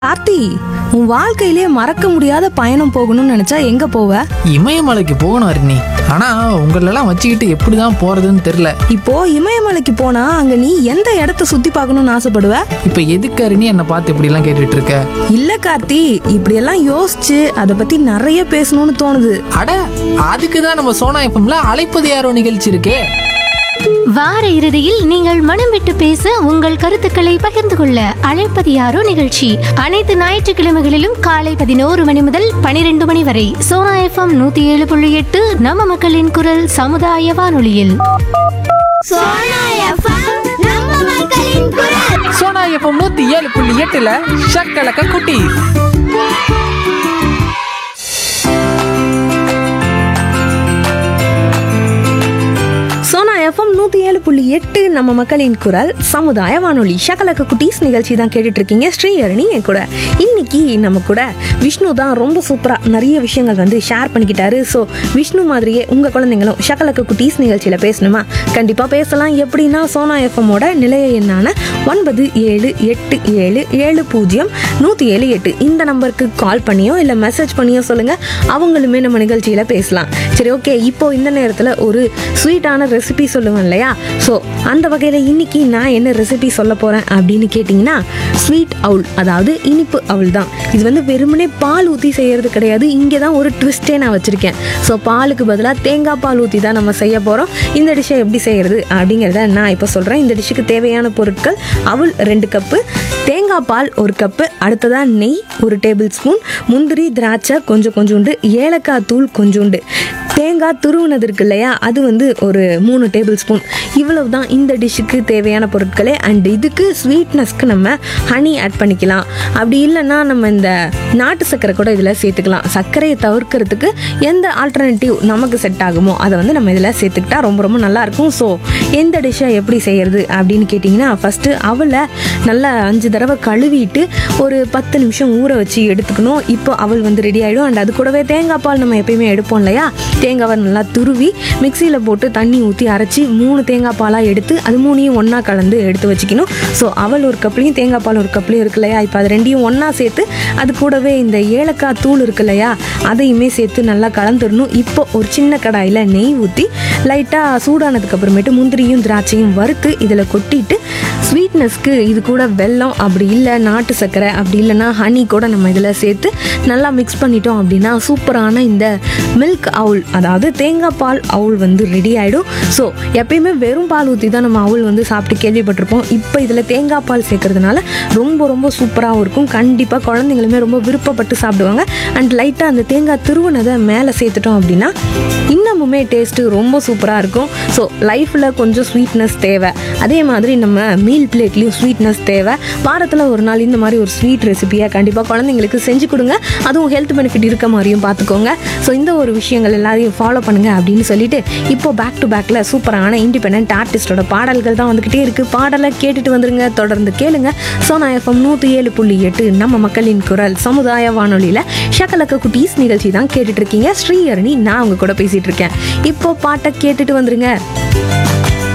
ஆர்த்தி உன் வாழ்க்கையிலே மறக்க முடியாத பயணம் போகணும்னு நினைச்சா எங்க போவ இமயமலைக்கு போகணும் அருணி ஆனா உங்களெல்லாம் வச்சுக்கிட்டு எப்படிதான் போறதுன்னு தெரியல இப்போ இமயமலைக்கு போனா அங்க நீ எந்த இடத்த சுத்தி பார்க்கணும்னு ஆசைப்படுவ இப்ப எதுக்கு அருணி என்னை பார்த்து இப்படி எல்லாம் கேட்டுட்டு இருக்க இல்ல கார்த்தி இப்படியெல்லாம் யோசிச்சு அதை பத்தி நிறைய பேசணும்னு தோணுது அட அதுக்கு தான் நம்ம சோனா எஃப்எம்ல அழைப்பது யாரோ நிகழ்ச்சி இருக்கே வார இறுதியில் நீங்கள் மனம் விட்டு பேச உங்கள் கருத்துக்களை பகிர்ந்து கொள்ள அழைப்பது யாரோ நிகழ்ச்சி அனைத்து ஞாயிற்றுக்கிழமைகளிலும் காலை பதினோரு மணி முதல் பனிரெண்டு மணி வரை சோனா எஃப்எம் நூத்தி ஏழு புள்ளி எட்டு நம்ம மக்களின் குரல் சமுதாய வானொலியில் சோனா எஃப்எம் நம்ம மக்களின் குரல் சோனா எஃப்எம் நூத்தி ஏழு புள்ளி எட்டுல ஷக்கலக்க குட்டி சோனா எஃப்எம் நூத்தி ஏழு புள்ளி எட்டு நம்ம மக்களின் குரல் சமுதாய வானொலி ஷகலக்க குட்டீஸ் நிகழ்ச்சி தான் கேட்டுட்டு இருக்கீங்க ஸ்ரீஹரணி என் கூட இன்னைக்கு நம்ம கூட விஷ்ணு தான் ரொம்ப சூப்பரா நிறைய விஷயங்கள் வந்து ஷேர் பண்ணிக்கிட்டாரு ஸோ விஷ்ணு மாதிரியே உங்க குழந்தைங்களும் ஷகலக்க குட்டீஸ் நிகழ்ச்சியில பேசணுமா கண்டிப்பா பேசலாம் எப்படின்னா சோனா எஃப்எம்மோட நிலைய எண்ணான ஒன்பது ஏழு எட்டு ஏழு ஏழு பூஜ்ஜியம் நூற்றி ஏழு எட்டு இந்த நம்பருக்கு கால் பண்ணியோ இல்லை மெசேஜ் பண்ணியோ சொல்லுங்க அவங்களுமே நம்ம நிகழ்ச்சியில் பேசலாம் சரி ஓகே இப்போ இந்த நேரத்தில் ஒரு ஸ்வீட்டான ரெசிபி சொல்லுவேன் இல்லையா ஸோ அந்த வகையில் இன்னைக்கு நான் என்ன ரெசிபி சொல்ல போகிறேன் அப்படின்னு கேட்டிங்கன்னா ஸ்வீட் அவுல் அதாவது இனிப்பு அவுல் தான் இது வந்து வெறுமனே பால் ஊற்றி செய்யறது கிடையாது இங்கே தான் ஒரு ட்விஸ்டே நான் வச்சுருக்கேன் ஸோ பாலுக்கு பதிலாக தேங்காய் பால் ஊற்றி தான் நம்ம செய்ய போகிறோம் இந்த டிஷ்ஷை எப்படி செய்யறது அப்படிங்கிறத நான் இப்போ சொல்கிறேன் இந்த டிஷ்ஷுக்கு தேவையான பொருட்கள் அவுல் ரெண்டு கப்பு தேங்காய் பால் ஒரு கப்பு அடுத்ததாக நெய் ஒரு டேபிள் ஸ்பூன் முந்திரி திராட்சை கொஞ்சம் கொஞ்சோண்டு ஏலக்காய் தூள் கொஞ்சோண்டு தேங்காய் துருவினது இருக்கு இல்லையா அது வந்து ஒரு மூணு டேபிள் ஸ்பூன் இவ்வளவு தான் இந்த டிஷ்ஷுக்கு தேவையான பொருட்களே அண்ட் இதுக்கு ஸ்வீட்னஸ்க்கு நம்ம ஹனி ஆட் பண்ணிக்கலாம் அப்படி இல்லைன்னா நம்ம இந்த நாட்டு சர்க்கரை கூட இதில் சேர்த்துக்கலாம் சர்க்கரையை தவிர்க்கிறதுக்கு எந்த ஆல்டர்னேட்டிவ் நமக்கு செட் ஆகுமோ அதை வந்து நம்ம இதில் சேர்த்துக்கிட்டா ரொம்ப ரொம்ப நல்லாயிருக்கும் ஸோ எந்த டிஷ்ஷை எப்படி செய்யறது அப்படின்னு கேட்டிங்கன்னா ஃபஸ்ட்டு அவளை நல்லா அஞ்சு தடவை கழுவிட்டு ஒரு பத்து நிமிஷம் ஊற வச்சு எடுத்துக்கணும் இப்போ அவள் வந்து ரெடி ஆகிடும் அண்ட் அது கூடவே தேங்காய் பால் நம்ம எப்பயுமே எடுப்போம் இல்லையா தேங்காவை நல்லா துருவி மிக்சியில் போட்டு தண்ணி ஊற்றி அரைச்சி மூணு தேங்காய் பாலாக எடுத்து அது மூணையும் ஒன்றா கலந்து எடுத்து வச்சுக்கணும் ஸோ அவள் ஒரு கப்லையும் தேங்காய் பால் ஒரு கப்லையும் இருக்கு இல்லையா இப்போ அது ரெண்டையும் ஒன்றா சேர்த்து அது கூடவே இந்த ஏலக்காய் தூள் இருக்கு இல்லையா அதையுமே சேர்த்து நல்லா கலந்துடணும் இப்போ ஒரு சின்ன கடாயில் நெய் ஊற்றி லைட்டாக சூடானதுக்கு அப்புறமேட்டு முந்திரியும் திராட்சையும் வறுத்து இதில் கொட்டிட்டு ஸ்வீட்னஸ்க்கு இது கூட வெல்லம் அப்படி இல்லை நாட்டு சர்க்கரை அப்படி இல்லைன்னா ஹனி கூட நம்ம இதில் சேர்த்து நல்லா மிக்ஸ் பண்ணிட்டோம் அப்படின்னா சூப்பரான இந்த மில்க் அவுல் அதாவது தேங்காய் பால் அவுல் வந்து ரெடி ஆகிடும் ஸோ எப்பயுமே வெறும் பால் ஊற்றி தான் நம்ம அவுல் வந்து சாப்பிட்டு கேள்விப்பட்டிருப்போம் இப்போ இதில் தேங்காய் பால் சேர்க்கறதுனால ரொம்ப ரொம்ப சூப்பராகவும் இருக்கும் கண்டிப்பாக குழந்தைங்களுமே ரொம்ப விருப்பப்பட்டு சாப்பிடுவாங்க அண்ட் லைட்டாக அந்த தேங்காய் திருவுனதை மேலே சேர்த்துட்டோம் அப்படின்னா இன்னமுமே டேஸ்ட்டு ரொம்ப சூப்பராக இருக்கும் ஸோ லைஃப்பில் கொஞ்சம் ஸ்வீட்னஸ் தேவை அதே மாதிரி நம்ம மீல் பிளேட்லேயும் ஸ்வீட்னஸ் தேவை வாரத்தில் ஒரு நாள் இந்த மாதிரி ஒரு ஸ்வீட் ரெசிபியை கண்டிப்பாக குழந்தைங்களுக்கு செஞ்சு கொடுங்க அதுவும் ஹெல்த் பெனிஃபிட் இருக்க மாதிரியும் பார்த்துக்கோங்க ஸோ இந்த ஒரு விஷயங்கள் எல்லாரையும் ஃபாலோ பண்ணுங்க அப்படின்னு சொல்லிட்டு இப்போ பேக் டு பேக்கில் சூப்பரான இண்டிபெண்ட் ஆர்டிஸ்டோட பாடல்கள் தான் வந்துக்கிட்டே இருக்குது பாடலை கேட்டுட்டு வந்துருங்க தொடர்ந்து கேளுங்க சோனா எஃப்எம் நூற்றி ஏழு புள்ளி எட்டு நம்ம மக்களின் குரல் சமுதாய வானொலியில் ஷக்கலக்க குட்டீஸ் நிகழ்ச்சி தான் கேட்டுட்டு இருக்கீங்க ஸ்ரீஹரணி நான் உங்க கூட பேசிட்டு இருக்கேன் இப்போ பாட்டை கேட்டுட்டு வந்துருங்க